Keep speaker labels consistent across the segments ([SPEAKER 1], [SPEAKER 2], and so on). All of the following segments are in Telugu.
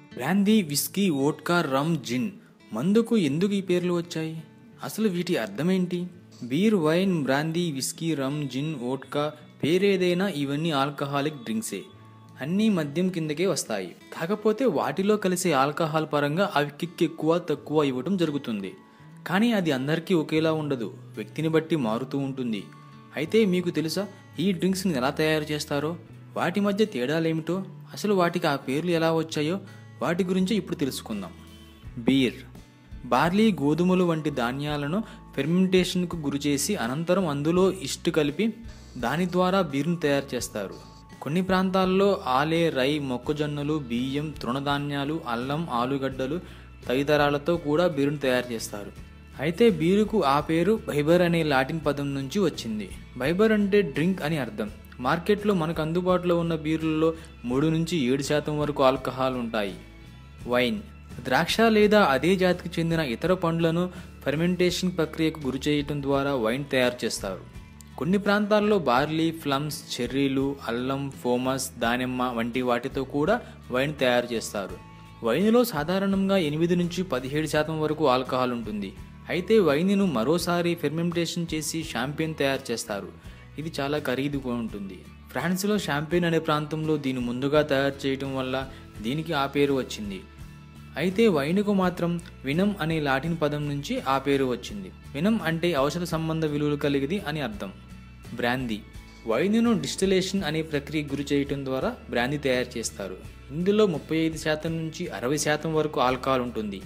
[SPEAKER 1] Brandy whisky vodka rum gin మందుకు ఎందుకు ఈ పేర్లు వచ్చాయి అసలు వీటి అర్థమేంటి beer wine brandy whisky rum gin vodka పేరేదైనా ఇవన్నీ ఆల్కహాలిక్ డ్రింక్సే అన్నీ మద్యం కిందకే వస్తాయి కాకపోతే వాటిలో కలిసే ఆల్కహాల్ పరంగా అవి కిక్ ఎక్కువ తక్కువ ఇవ్వటం జరుగుతుంది కానీ అది అందరికీ ఒకేలా ఉండదు వ్యక్తిని బట్టి మారుతూ ఉంటుంది అయితే మీకు తెలుసా ఈ డ్రింక్స్ని ఎలా తయారు చేస్తారో వాటి మధ్య తేడాలేమిటో అసలు వాటికి ఆ పేర్లు ఎలా వచ్చాయో వాటి గురించి ఇప్పుడు తెలుసుకుందాం బీర్ బార్లీ గోధుమలు వంటి ధాన్యాలను ఫెర్మెంటేషన్కు గురిచేసి అనంతరం అందులో ఇష్టు కలిపి దాని ద్వారా బీర్ను తయారు చేస్తారు కొన్ని ప్రాంతాల్లో ఆలే రై మొక్కజొన్నలు బియ్యం తృణధాన్యాలు అల్లం ఆలుగడ్డలు తదితరాలతో కూడా బీరును తయారు చేస్తారు అయితే బీరుకు ఆ పేరు బైబర్ అనే లాటిన్ పదం నుంచి వచ్చింది బైబర్ అంటే డ్రింక్ అని అర్థం మార్కెట్లో మనకు అందుబాటులో ఉన్న బీర్లలో మూడు నుంచి ఏడు శాతం వరకు ఆల్కహాల్ ఉంటాయి వైన్ ద్రాక్ష లేదా అదే జాతికి చెందిన ఇతర పండ్లను ఫెర్మెంటేషన్ ప్రక్రియకు గురి చేయటం ద్వారా వైన్ తయారు చేస్తారు కొన్ని ప్రాంతాల్లో బార్లీ ఫ్లమ్స్ చెర్రీలు అల్లం ఫోమస్ దానిమ్మ వంటి వాటితో కూడా వైన్ తయారు చేస్తారు వైన్లో సాధారణంగా ఎనిమిది నుంచి పదిహేడు శాతం వరకు ఆల్కహాల్ ఉంటుంది అయితే వైన్ను మరోసారి ఫెర్మెంటేషన్ చేసి షాంపెయిన్ తయారు చేస్తారు ఇది చాలా ఖరీదుగా ఉంటుంది ఫ్రాన్స్లో షాంపెయిన్ అనే ప్రాంతంలో దీన్ని ముందుగా తయారు చేయటం వల్ల దీనికి ఆ పేరు వచ్చింది అయితే వైన్కు మాత్రం వినం అనే లాటిన్ పదం నుంచి ఆ పేరు వచ్చింది వినం అంటే ఔషధ సంబంధ విలువలు కలిగిది అని అర్థం బ్రాందీ వైన్ను డిస్టిలేషన్ అనే ప్రక్రియ గురి చేయటం ద్వారా బ్రాందీ తయారు చేస్తారు ఇందులో ముప్పై ఐదు శాతం నుంచి అరవై శాతం వరకు ఆల్కహాల్ ఉంటుంది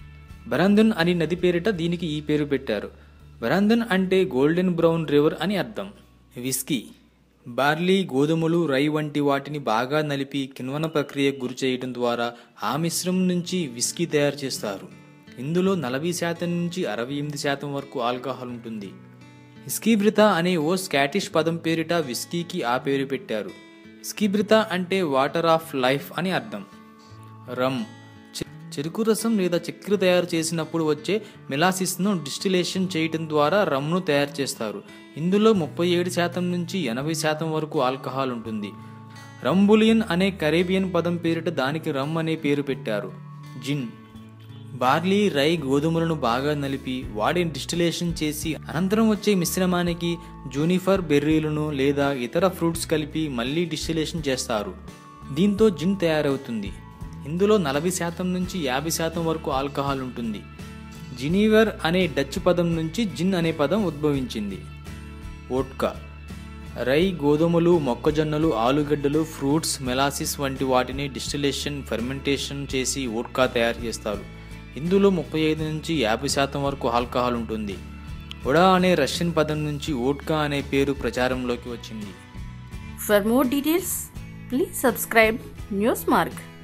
[SPEAKER 1] బరందన్ అని నది పేరిట దీనికి ఈ పేరు పెట్టారు బరందన్ అంటే గోల్డెన్ బ్రౌన్ రివర్ అని అర్థం విస్కీ బార్లీ గోధుమలు రై వంటి వాటిని బాగా నలిపి కిణ్వన ప్రక్రియకు గురి చేయడం ద్వారా ఆ మిశ్రమం నుంచి విస్కీ తయారు చేస్తారు ఇందులో నలభై శాతం నుంచి అరవై ఎనిమిది శాతం వరకు ఆల్కహాల్ ఉంటుంది స్కీబ్రిత అనే ఓ స్కాటిష్ పదం పేరిట విస్కీకి ఆ పేరు పెట్టారు స్కీబ్రిత అంటే వాటర్ ఆఫ్ లైఫ్ అని అర్థం రమ్ చె- చెరుకు రసం లేదా చక్కెర తయారు చేసినప్పుడు వచ్చే మిలాసిస్ను డిస్టిలేషన్ చేయటం ద్వారా రమ్ను తయారు చేస్తారు ఇందులో ముప్పై ఏడు శాతం నుంచి ఎనభై శాతం వరకు ఆల్కహాల్ ఉంటుంది రంబులియన్ అనే కరేబియన్ పదం పేరిట దానికి రమ్ అనే పేరు పెట్టారు జిన్ బార్లీ రై గోధుమలను బాగా నలిపి వాటిని డిస్టిలేషన్ చేసి అనంతరం వచ్చే మిశ్రమానికి జూనిఫర్ బెర్రీలను లేదా ఇతర ఫ్రూట్స్ కలిపి మళ్ళీ డిస్టిలేషన్ చేస్తారు దీంతో జిన్ తయారవుతుంది ఇందులో నలభై శాతం నుంచి యాభై శాతం వరకు ఆల్కహాల్ ఉంటుంది జినీవర్ అనే డచ్ పదం నుంచి జిన్ అనే పదం ఉద్భవించింది వోడ్కా రై గోధుమలు మొక్కజొన్నలు ఆలుగడ్డలు ఫ్రూట్స్ మెలాసిస్ వంటి వాటిని డిస్టిలేషన్ ఫెర్మెంటేషన్ చేసి వోడ్కా తయారు చేస్తారు ఇందులో ముప్పై ఐదు నుంచి యాభై శాతం వరకు ఆల్కహాల్ ఉంటుంది ఉడా అనే రష్యన్ పదం నుంచి వోడ్కా అనే పేరు ప్రచారంలోకి వచ్చింది
[SPEAKER 2] For more details, please subscribe Newsmark.